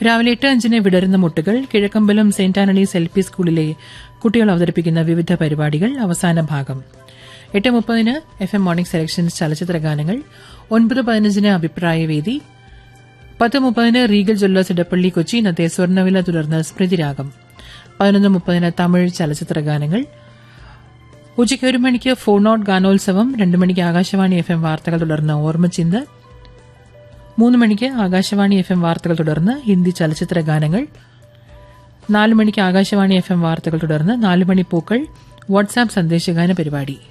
രാവിലെ എട്ട് അഞ്ചിന് വിടരുന്ന മുട്ടുകൾ Kizhakkambalam saint Antony's L P സ്കൂളിലെ കുട്ടികൾ അവതരിപ്പിക്കുന്ന വിവിധ പരിപാടികൾ അവസാന ഭാഗം എട്ട് മുപ്പതിന് എഫ് എം മോർണിംഗ് സെലക്ഷൻസ് ചലച്ചിത്ര ഗാനങ്ങൾ ഒൻപത് പതിനഞ്ചിന് അഭിപ്രായവേദി പത്ത് മുപ്പതിന് റീഗൽ ജ്വല്ലേഴ്സ് ഇടപ്പള്ളി കൊച്ചി ഇന്നത്തെ സ്വർണ്ണവില തുടർന്ന് സ്മൃതിരാഗം പതിനൊന്ന് മുപ്പതിന് തമിഴ് ചലച്ചിത്ര ഗാനങ്ങൾ ഉച്ചയ്ക്ക് ഒരു മണിക്ക് ഫോൺ ഔട്ട് ഗാനോത്സവം രണ്ട് മണിക്ക് ആകാശവാണി എഫ് എം വാർത്തകൾ തുടർന്ന് ഓർമ്മച്ചിന്ത് മൂന്ന് മണിക്ക് ആകാശവാണി എഫ് എം വാർത്തകൾ തുടർന്ന് ഹിന്ദി ചലച്ചിത്ര ഗാനങ്ങൾ നാല് മണിക്ക് ആകാശവാണി എഫ് എം വാർത്തകൾ തുടർന്ന് നാല് മണി പൂക്കൾ വാട്സാപ്പ് സന്ദേശഗാന പരിപാടി